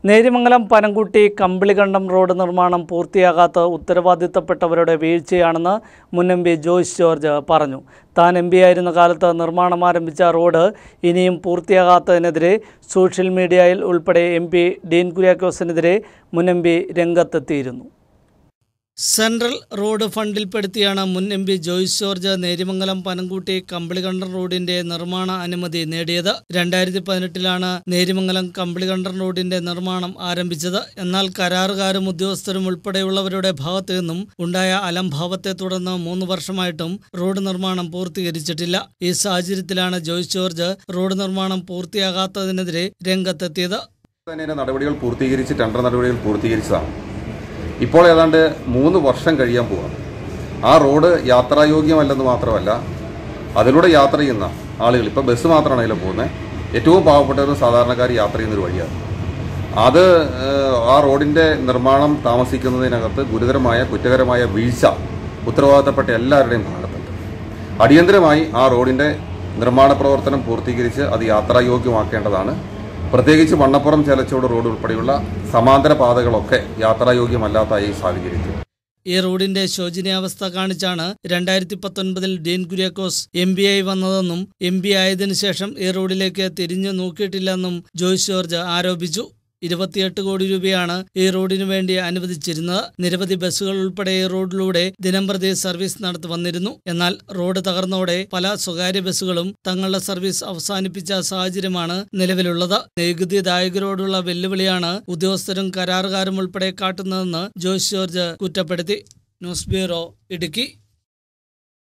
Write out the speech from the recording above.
Nerimangalam Panamkutty Kambilikandam road നിർമ്മാണം പൂർത്തിയാകാത്ത ഉത്തരവാദിത്തപ്പെട്ടവരുടെ വീഴ്ചയാണെന്ന് മുൻ എം പി ജോയ്സ് ജോർജ് പറഞ്ഞു താൻ എം പി ആയിരുന്ന കാലത്ത് നിർമ്മാണം ആരംഭിച്ച റോഡ് ഇനിയും പൂർത്തിയാകാത്തതിനെതിരെ സോഷ്യൽ മീഡിയയിൽ ഉൾപ്പെടെ എം പി ഡീൻ കുര്യാക്കോസിനെതിരെ മുൻ എം പി രംഗത്തെത്തിയിരുന്നു സെൻട്രൽ റോഡ് ഫണ്ടിൽപ്പെടുത്തിയാണ് മുൻ എം പി ജോയ്സ് ജോർജ് നേരിമംഗലം പനംകുട്ടി കമ്പിളികണ്ടം റോഡിന്റെ നിർമ്മാണ അനുമതി നേടിയത് രണ്ടായിരത്തി പതിനെട്ടിലാണ് നേരിമംഗലം കമ്പിളികണ്ടം റോഡിന്റെ നിർമ്മാണം ആരംഭിച്ചത് എന്നാൽ കരാറുകാരും ഉദ്യോഗസ്ഥരും ഉൾപ്പെടെയുള്ളവരുടെ ഭാഗത്തു നിന്നും ഉണ്ടായ അലംഭാവത്തെ തുടർന്ന് മൂന്ന് വർഷമായിട്ടും റോഡ് നിർമ്മാണം പൂർത്തീകരിച്ചിട്ടില്ല ഈ സാഹചര്യത്തിലാണ് ജോയ്സ് ജോർജ് റോഡ് നിർമ്മാണം പൂർത്തിയാകാത്തതിനെതിരെ രംഗത്തെത്തിയത് തന്നെ നടപടികൾ പൂർത്തീകരിച്ച് ടെൻഡർ നടപടികൾ പൂർത്തീകരിച്ചതാണ് ഇപ്പോൾ ഏതാണ്ട് മൂന്ന് വർഷം കഴിയാൻ പോവാണ് ആ റോഡ് യാത്രായോഗ്യമല്ലെന്ന് മാത്രമല്ല അതിലൂടെ യാത്ര ചെയ്യുന്ന ആളുകൾ ഇപ്പോൾ ബസ് മാത്രമാണ് അതിൽ പോകുന്നത് ഏറ്റവും പാവപ്പെട്ടവരും സാധാരണക്കാർ യാത്ര ചെയ്യുന്നൊരു വഴിയാണ് അത് ഏഹ്, ആ റോഡിൻ്റെ നിർമ്മാണം താമസിക്കുന്നതിനകത്ത് ഗുരുതരമായ കുറ്റകരമായ വീഴ്ച ഉത്തരവാദിത്തപ്പെട്ട എല്ലാവരുടെയും ഭാഗത്തുണ്ട് അടിയന്തരമായി ആ റോഡിൻ്റെ നിർമ്മാണ പ്രവർത്തനം പൂർത്തീകരിച്ച് അത് യാത്രായോഗ്യമാക്കേണ്ടതാണ് പ്രത്യേകിച്ച് വണ്ണപ്പുറം ചേലച്ചോട് റോഡ് ഉൾപ്പെടെയുള്ള സമാന്തര പാതകളൊക്കെ യാത്രായോഗ്യമല്ലാത്ത ഈ സാഹചര്യത്തിൽ ഈ റോഡിന്റെ ശോചനീയാവസ്ഥ കാണിച്ചാണ് രണ്ടായിരത്തി പത്തൊൻപതിൽ ഡീൻ കുര്യാക്കോസ് എം പി ആയി വന്നതെന്നും എം പി ആയതിനു ശേഷം ഈ റോഡിലേക്ക് തിരിഞ്ഞു നോക്കിയിട്ടില്ലെന്നും ജോയ്സ് ജോർജ് ആരോപിച്ചു ഇരുപത്തിയെട്ട് കോടി രൂപയാണ് ഈ റോഡിനു വേണ്ടി അനുവദിച്ചിരുന്നത് നിരവധി ബസ്സുകൾ ഉൾപ്പെടെ ഈ റോഡിലൂടെ ദിനംപ്രതി സർവീസ് നടത്തി വന്നിരുന്നു എന്നാൽ റോഡ് തകർന്നോടെ പല സ്വകാര്യ ബസ്സുകളും തങ്ങളുടെ സർവീസ് അവസാനിപ്പിച്ച സാഹചര്യമാണ് നിലവിലുള്ളത് നികുതിദായകരോടുള്ള വെല്ലുവിളിയാണ് ഉദ്യോഗസ്ഥരും കരാറുകാരും ഉൾപ്പെടെ കാട്ടുന്നതെന്ന് ജോയ്സ് ജോർജ് കുറ്റപ്പെടുത്തി ന്യൂസ് ബ്യൂറോ ഇടുക്കി